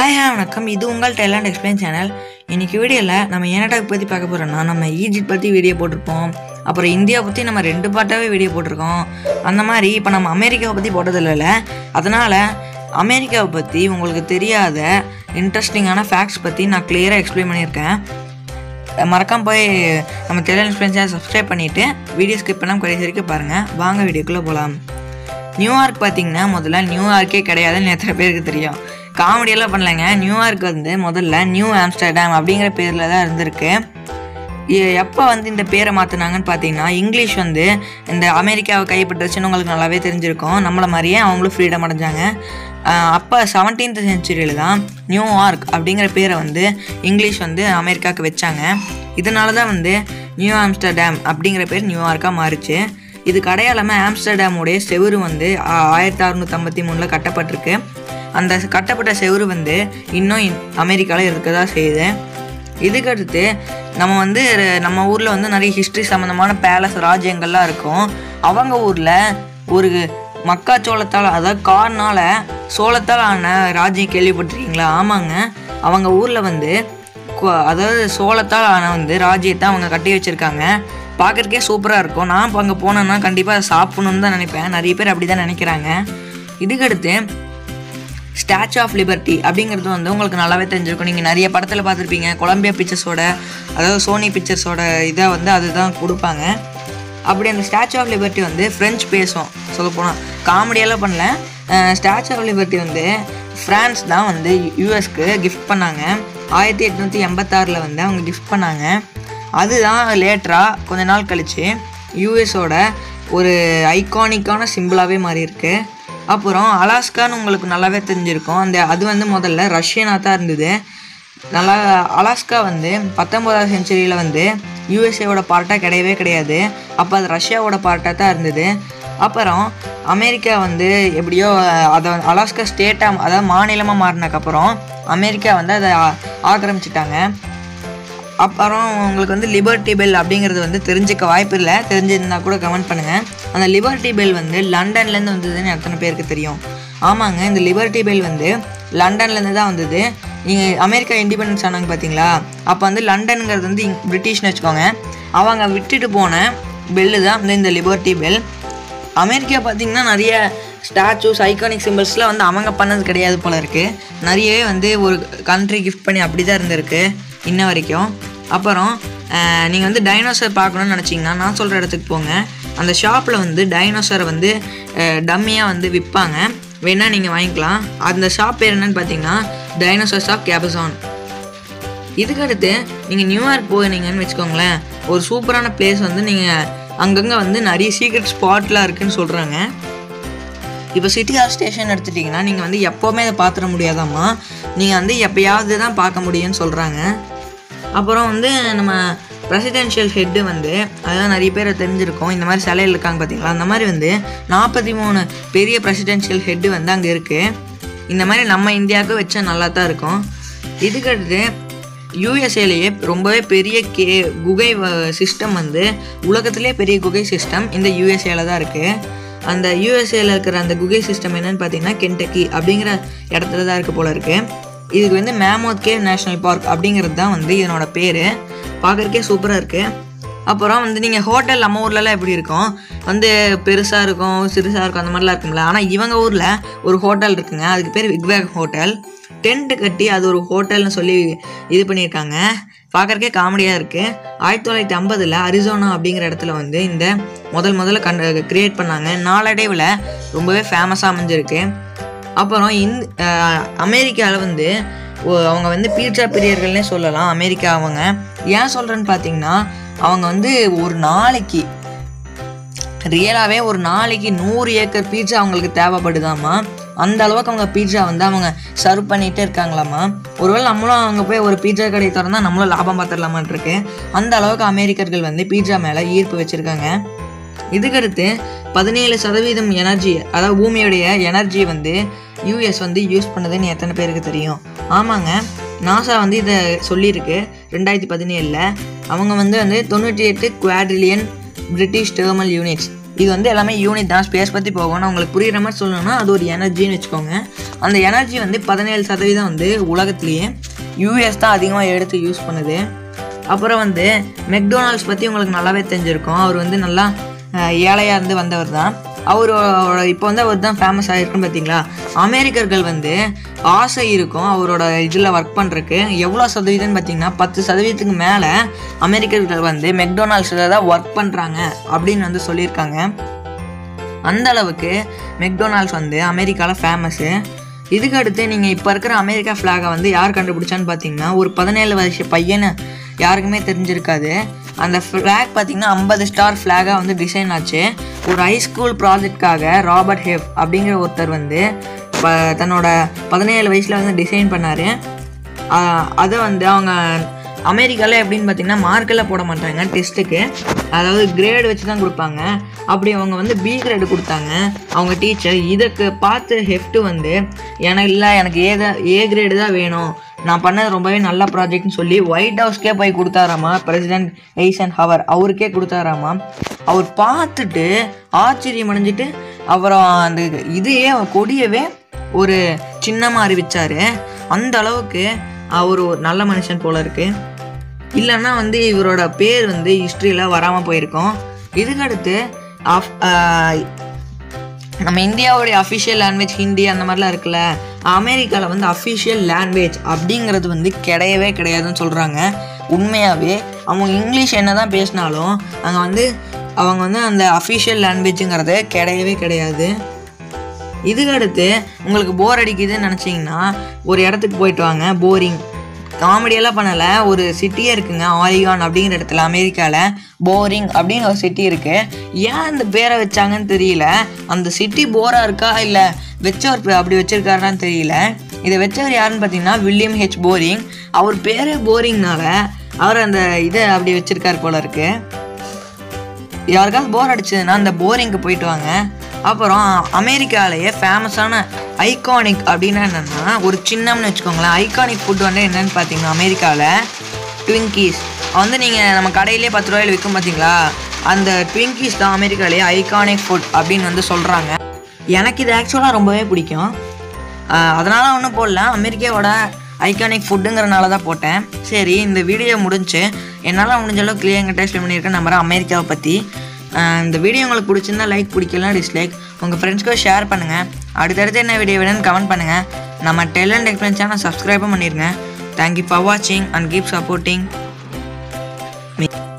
hi hi வணக்கம் இது உங்கள் டேலண்ட் எக்ஸ்பிளைன் சேனல் இன்னைக்கு வீடியோவில் நம்ம ஏனடாக் பற்றி பார்க்க போகிறோம்னா நம்ம ஈஜிப்ட் பற்றி வீடியோ போட்டிருப்போம் அப்புறம் இந்தியா பற்றி நம்ம ரெண்டு பாட்டாகவே வீடியோ போட்டிருக்கோம் அந்த மாதிரி இப்போ நம்ம அமெரிக்காவை பற்றி போட்டது இல்லைல்ல அதனால் அமெரிக்காவை பற்றி உங்களுக்கு தெரியாத இன்ட்ரெஸ்டிங்கான ஃபேக்ட்ஸ் பற்றி நான் கிளியராக எக்ஸ்பிளைன் பண்ணியிருக்கேன் மறக்காம போய் நம்ம டேலண்ட் எக்ஸ்பிளைன் சேனல் சப்ஸ்கிரைப் பண்ணிவிட்டு வீடியோ ஸ்கிப் பண்ணாமல் கடைசி வரைக்கும் பாருங்கள் வாங்க வீடியோக்குள்ளே போகலாம் நியூயார்க் பார்த்தீங்கன்னா முதல்ல நியூயார்க்கே கிடையாதுன்னு எத்தனை பேருக்கு தெரியும் காமெடியெல்லாம் பண்ணலைங்க நியூயார்க் வந்து முதல்ல நியூ ஆம்ஸ்டர்டாம் அப்படிங்கிற பேரில் தான் இருந்திருக்கு எ- எப்போ வந்து இந்த பேரை மாற்றினாங்கன்னு பார்த்தீங்கன்னா இங்கிலீஷ் வந்து இந்த அமெரிக்காவை கைப்பற்றுச்சுன்னு உங்களுக்கு நல்லாவே தெரிஞ்சிருக்கும் நம்மளை மாதிரியே அவங்களும் ஃப்ரீடம் அடைஞ்சாங்க ஆஹ் அப்போ செவன்டீன்த் செஞ்சுரியில் தான் நியூயார்க் அப்படிங்கிற பேரை வந்து இங்கிலீஷ் வந்து அமெரிக்காவுக்கு வச்சாங்க இதனால தான் வந்து நியூ ஆம்ஸ்டர்டாம் அப்படிங்கிற பேர் நியூயார்க்காக மாறுச்சு இதுக்கு அடையாளமாக ஆம்ஸ்டர்டாமுடைய செவுரு வந்து ஆ- ஆயிரத்தி அறுநூற்றம்பத்தி மூணில் கட்டப்பட்டிருக்கு அந்த கட்டப்பட்ட செவுரு வந்து இன்னும் அமெரிக்காவில் இருக்கதா செய்யுது இதுக்கடுத்து நம்ம வந்து ர- நம்ம ஊரில் வந்து நிறைய ஹிஸ்ட்ரி சம்மந்தமான பேலஸ் ராஜ்யங்கள்லாம் இருக்கும் அவங்க ஊரில் ஒரு மக்காச்சோளத்தால் அதாவது கார்னால் சோளத்தால் ஆன ராஜ்யம் கேள்விப்பட்டிருக்கீங்களா ஆமாங்க அவங்க ஊரில் வந்து கு- அதாவது சோளத்தால் ஆன வந்து ராஜ்யத்தை அவங்க கட்டி வச்சுருக்காங்க பார்க்குறக்கே சூப்பராக இருக்கும் நான் இப்போ அங்கே போனேன்னா கண்டிப்பாக அதை சாப்பிடணும்னு தான் நினைப்பேன் நிறைய பேர் அப்படி தான் நினைக்கிறாங்க இதுக்கடுத்து ஸ்டாச்சு ஆஃப் லிபர்ட்டி அப்படிங்கிறது வந்து உங்களுக்கு நல்லாவே தெரிஞ்சிருக்கும் நீங்கள் நிறைய படத்தில் பார்த்துருப்பீங்க கொலம்பியா பிக்சர்ஸோட அதாவது சோனி பிக்சர்ஸோட இதை வந்து அதுதான் கொடுப்பாங்க அப்படி அந்த ஸ்டாச்சு ஆஃப் லிபர்ட்டி வந்து ஃப்ரெஞ்ச் பேசும் சொல்ல போனால் காமெடியெல்லாம் பண்ணல ஸ்டாச்சு ஆஃப் லிபர்ட்டி வந்து ஃப்ரான்ஸ் தான் வந்து யூஎஸ்க்கு கிஃப்ட் பண்ணாங்க ஆயிரத்தி எட்நூற்றி எண்பத்தாறில் வந்து அவங்க கிஃப்ட் பண்ணாங்க அதுதான் லேட்டராக கொஞ்ச நாள் கழித்து யூஎஸோட ஒரு ஐகானிக்கான சிம்பிளாகவே மாறி இருக்கு அப்புறம் அலாஸ்கான்னு உங்களுக்கு நல்லாவே தெரிஞ்சிருக்கும் அந்த அது வந்து முதல்ல ரஷ்யனாக தான் இருந்தது நல்லா அலாஸ்கா வந்து பத்தொம்போதாவது செஞ்சுரியில் வந்து யூஎஸ்ஏவோட பார்ட்டாக கிடையவே கிடையாது அப்போ அது ரஷ்யாவோட பார்ட்டாக தான் இருந்தது அப்புறம் அமெரிக்கா வந்து எப்படியோ அதை அலாஸ்கா ஸ்டேட்டாக அதாவது மாநிலமாக மாறினதுக்கப்புறம் அமெரிக்கா வந்து அதை ஆ- ஆக்கிரமிச்சிட்டாங்க அப்புறம் உங்களுக்கு வந்து லிபர்ட்டி பெல் அப்படிங்கிறது வந்து தெரிஞ்சுக்க வாய்ப்பு இல்லை தெரிஞ்சிருந்தா கூட கமெண்ட் பண்ணுங்கள் அந்த லிபர்ட்டி பெல் வந்து லண்டன்லேருந்து வந்ததுன்னு எத்தனை பேருக்கு தெரியும் ஆமாங்க இந்த லிபர்ட்டி பெல் வந்து லண்டன்லேருந்து தான் வந்தது நீங்கள் அமெரிக்கா இண்டிபெண்டன்ஸ் ஆனாங்க பார்த்தீங்களா அப்போ வந்து லண்டனுங்கிறது வந்து இங் பிரிட்டிஷ்னு வச்சுக்கோங்க அவங்க விட்டுட்டு போன பெல்லு தான் வந்து இந்த லிபர்ட்டி பெல் அமெரிக்கா பார்த்தீங்கன்னா நிறைய ஸ்டாச்சூஸ் ஐகானிக் சிம்பிள்ஸ்லாம் வந்து அவங்க பண்ணது கிடையாது போல இருக்குது நிறையவே வந்து ஒரு கண்ட்ரி கிஃப்ட் பண்ணி அப்படி தான் இருந்திருக்கு இன்ன வரைக்கும் அப்புறம் நீங்கள் வந்து டைனோசர் பார்க்கணும்னு நினச்சிங்கன்னா நான் சொல்கிற இடத்துக்கு போங்க அந்த ஷாப்பில் வந்து டைனோசரை வந்து டம்மியாக வந்து விற்பாங்க வேணால் நீங்கள் வாங்கிக்கலாம் அந்த ஷாப் பேர் என்னன்னு பார்த்தீங்கன்னா டைனோசர் ஷாப் கேபசான் இதுக்கடுத்து நீங்கள் நியூயார்க் போனீங்கன்னு வச்சுக்கோங்களேன் ஒரு சூப்பரான பிளேஸ் வந்து நீங்கள் அங்கங்கே வந்து நிறைய சீக்ரெட் ஸ்பாட்லாம் இருக்குன்னு சொல்கிறாங்க இப்போ சிட்டி ஹால் ஸ்டேஷன் எடுத்துட்டிங்கன்னா நீங்கள் வந்து எப்போவுமே அதை பார்த்துட முடியாதாம்மா நீங்கள் வந்து எப்பயாவது தான் பார்க்க முடியும்னு சொல்கிறாங்க அப்புறம் வந்து நம்ம பிரசிடென்ஷியல் ஹெட்டு வந்து அதான் நிறைய பேர் தெரிஞ்சிருக்கும் இந்த மாதிரி சிலையில் இருக்காங்க பார்த்தீங்களா அந்த மாதிரி வந்து நாற்பத்தி மூணு பெரிய பிரசிடென்ஷியல் ஹெட்டு வந்து அங்கே இருக்குது இந்த மாதிரி நம்ம இந்தியாவுக்கு வச்சா நல்லா தான் இருக்கும் இதுக்கடுத்து யூஎஸ்ஏலேயே ரொம்பவே பெரிய கே குகை சிஸ்டம் வந்து உலகத்திலே பெரிய குகை சிஸ்டம் இந்த யூஎஸ்ஏல தான் இருக்குது அந்த யூஎஸ்ஏல இருக்கிற அந்த குகை சிஸ்டம் என்னன்னு பார்த்தீங்கன்னா கென்டக்கி அப்படிங்கிற இடத்துல தான் இருக்குது போல இருக்குது இதுக்கு வந்து மேமோத் கேவ் நேஷனல் பார்க் அப்படிங்கிறது தான் வந்து இதனோட பேர் பார்க்குறக்கே சூப்பராக இருக்குது அப்புறம் வந்து நீங்கள் ஹோட்டல் நம்ம ஊர்லலாம் எப்படி இருக்கும் வந்து பெருசாக இருக்கும் சிறுசாக இருக்கும் அந்த மாதிரிலாம் இருக்கும்ல ஆனால் இவங்க ஊரில் ஒரு ஹோட்டல் இருக்குங்க அதுக்கு பேர் விக்வேக் ஹோட்டல் டென்ட் கட்டி அது ஒரு ஹோட்டல்னு சொல்லி இது பண்ணியிருக்காங்க பார்க்குறக்கே காமெடியாக இருக்குது ஆயிரத்தி தொள்ளாயிரத்தி ஐம்பதில் அரிசோனா அப்படிங்கிற இடத்துல வந்து இந்த முதல் முதல்ல கண்டு கிரியேட் பண்ணாங்க நாளடைவில் ரொம்பவே ஃபேமஸாக அமைஞ்சிருக்கு அப்புறம் இந்த அமெரிக்காவில் வந்து ஒ- அவங்க வந்து பீட்சா பிரியர்கள்னே சொல்லலாம் அமெரிக்கா அவங்க ஏன் சொல்கிறேன்னு பார்த்தீங்கன்னா அவங்க வந்து ஒரு நாளைக்கு ரியலாகவே ஒரு நாளைக்கு நூறு ஏக்கர் பீட்சா அவங்களுக்கு தேவைப்படுதாம்மா அந்த அளவுக்கு அவங்க பீட்சா வந்து அவங்க சர்வ் பண்ணிகிட்டே இருக்காங்களாம்மா ஒருவேளை நம்மளும் அங்கே போய் ஒரு பீட்சா கடை திறந்தா நம்மளும் லாபம் பார்த்துடலாமான் இருக்கு அந்த அளவுக்கு அமெரிக்கர்கள் வந்து பீட்சா மேலே ஈர்ப்பு வச்சுருக்காங்க இதுக்கடுத்து பதினேழு சதவீதம் எனர்ஜி அதாவது பூமியுடைய எனர்ஜி வந்து யூஎஸ் வந்து யூஸ் பண்ணதுன்னு எத்தனை பேருக்கு தெரியும் ஆமாங்க நாசா வந்து இதை சொல்லியிருக்கு ரெண்டாயிரத்தி பதினேழில் அவங்க வந்து வந்து தொண்ணூற்றி எட்டு குவாட்ரிலியன் பிரிட்டிஷ் டெர்மல் யூனிட்ஸ் இது வந்து எல்லாமே யூனிட் தான் ஸ்பேஸ் பற்றி போகும் நான் உங்களுக்கு புரியுற மாதிரி சொல்லணும்னா அது ஒரு எனர்ஜின்னு வச்சுக்கோங்க அந்த எனர்ஜி வந்து பதினேழு சதவீதம் வந்து உலகத்துலேயே யூஎஸ் தான் அதிகமாக எடுத்து யூஸ் பண்ணுது அப்புறம் வந்து மெக்டொனால்ட்ஸ் பற்றி உங்களுக்கு நல்லாவே தெரிஞ்சிருக்கும் அவர் வந்து நல்லா அஹ், ஏழையா இருந்து வந்தவர் தான் அவரோட இப்போ வந்து அவர் தான் ஃபேமஸ் ஆகிருக்குன்னு பார்த்தீங்களா அமெரிக்கர்கள் வந்து ஆசை இருக்கும் அவரோட இதில் ஒர்க் பண்ணுறக்கு எவ்வளோ சதவீதம்னு பார்த்தீங்கன்னா பத்து சதவீதத்துக்கு மேலே அமெரிக்கர்கள் வந்து மெக்டொனால்ட்ஸில் தான் ஒர்க் பண்ணுறாங்க அப்படின்னு வந்து சொல்லியிருக்காங்க அந்த அளவுக்கு மெக்டொனால்ட்ஸ் வந்து அமெரிக்காவில் ஃபேமஸ்ஸு இதுக்கு அடுத்து நீங்கள் இப்போ இருக்கிற அமெரிக்கா ஃப்ளாகை வந்து யார் கண்டுபிடிச்சான்னு பார்த்தீங்கன்னா ஒரு பதினேழு வருஷ பையனை யாருக்குமே தெரிஞ்சிருக்காது அந்த ஃப்ளாக் பார்த்தீங்கன்னா ஐம்பது ஸ்டார் ஃப்ளாகாக வந்து டிசைன் ஆச்சு ஒரு ஹைஸ்கூல் ப்ராஜெக்ட்காக ராபர்ட் ஹெஃப் அப்படிங்கிற ஒருத்தர் வந்து ப தன்னோட பதினேழு வயசில் வந்து டிசைன் பண்ணார் அதை வந்து அவங்க அமெரிக்காவில் எப்படின்னு பார்த்தீங்கன்னா மார்க்கெல்லாம் போட மாட்டாங்க டெஸ்ட்டுக்கு அதாவது கிரேடு வச்சு தான் கொடுப்பாங்க அப்படி அவங்க வந்து பி கிரேடு கொடுத்தாங்க அவங்க டீச்சர் இதுக்கு பார்த்து ஹெஃப்ட்டு வந்து எனக்கு இல்லை எனக்கு ஏ தான் ஏ கிரேடு தான் வேணும் நான் பண்ணது ரொம்பவே நல்ல ப்ராஜெக்ட்னு சொல்லி ஒயிட் ஹவுஸ்க்கே போய் கொடுத்தாராமா பிரசிடென்ட் எய்சன் ஹவர் அவருக்கே கொடுத்தாராமா அவர் பார்த்துட்டு ஆச்சரியம் அடைஞ்சிட்டு அப்புறம் அந்த இதையே கொடியவே ஒரு சின்னமாக அறிவிச்சாரு அந்த அளவுக்கு அவர் ஒரு நல்ல மனுஷன் போல இருக்கு இல்லைன்னா வந்து இவரோட பேர் வந்து ஹிஸ்ட்ரியில் வராமல் போயிருக்கும் இதுக்கடுத்து அஃப் ஆஹ் நம்ம இந்தியாவுடைய அஃபிஷியல் லாங்குவேஜ் ஹிந்தி அந்த மாதிரிலாம் இருக்குல்ல அமெரிக்காவில் வந்து அஃபிஷியல் லாங்குவேஜ் அப்படிங்கிறது வந்து கிடையவே கிடையாதுன்னு சொல்கிறாங்க உண்மையாகவே அவங்க இங்கிலீஷ் என்ன தான் பேசினாலும் அங்கே வந்து அவங்க வந்து அந்த அஃபிஷியல் லாங்குவேஜுங்கிறது கிடையவே கிடையாது இதுக்கடுத்து உங்களுக்கு போர் அடிக்குதுன்னு நினச்சிங்கன்னா ஒரு இடத்துக்கு போயிட்டு வாங்க போரிங் காமெடியெல்லாம் பண்ணலை ஒரு சிட்டியே இருக்குங்க ஆரிகான் அப்படிங்கிற இடத்துல அமெரிக்காவில் போரிங் அப்படின்னு ஒரு சிட்டி இருக்குது ஏன் அந்த பேரை வச்சாங்கன்னு தெரியல அந்த சிட்டி போராக இருக்கா இல்லை வச்சவர் பே- அப்படி வச்சிருக்காருன்னு தெரியல இதை வச்சவர் யாருன்னு பார்த்தீங்கன்னா வில்லியம் ஹெச் போரிங் அவர் பேரே போரிங்னால அவர் அந்த இதை அப்படி வச்சிருக்காரு போல இருக்குது யாருக்காவது போர் அடிச்சதுன்னா அந்த போரிங்க்கு போயிட்டு வாங்க அப்புறம் அமெரிக்காலேயே ஃபேமஸான ஐகானிக் அப்படின்னா என்னென்னா ஒரு சின்னம்னு வச்சுக்கோங்களேன் ஐகானிக் ஃபுட் வந்து என்னன்னு பார்த்தீங்கன்னா அமெரிக்காவில் ட்விங்கீஸ் வந்து நீங்கள் நம்ம கடையிலே பத்து ரூபாயில் விற்கும் பார்த்தீங்களா அந்த ட்விங்கீஸ் தான் அமெரிக்காலேயே ஐகானிக் ஃபுட் அப்படின்னு வந்து சொல்கிறாங்க எனக்கு இது ஆக்சுவலாக ரொம்பவே பிடிக்கும் அதனால் ஒன்றும் போடல அமெரிக்காவோட ஐகானிக் ஃபுட்டுங்கிறனால தான் போட்டேன் சரி இந்த வீடியோ முடிஞ்சு என்னால் முடிஞ்ச அளவுக்கு கிளியர் டெஸ்ட் பண்ணியிருக்கேன் நம்புறேன் அமெரிக்காவை பற்றி இந்த வீடியோ உங்களுக்கு பிடிச்சிருந்தா லைக் பிடிக்கலாம் டிஸ்லைக் உங்கள் ஃப்ரெண்ட்ஸ்க்கு ஷேர் பண்ணுங்கள் அடுத்தடுத்து என்ன வீடியோ வேணும்னு கமெண்ட் பண்ணுங்கள் நம்ம டெலண்ட் எக்ஸ்பிளைன் சேனல் சப்ஸ்கிரைபும் பண்ணிடுங்க தேங்க்யூ ஃபார் வாட்சிங் அண்ட் கீப் சப்போர்ட்டிங் மீ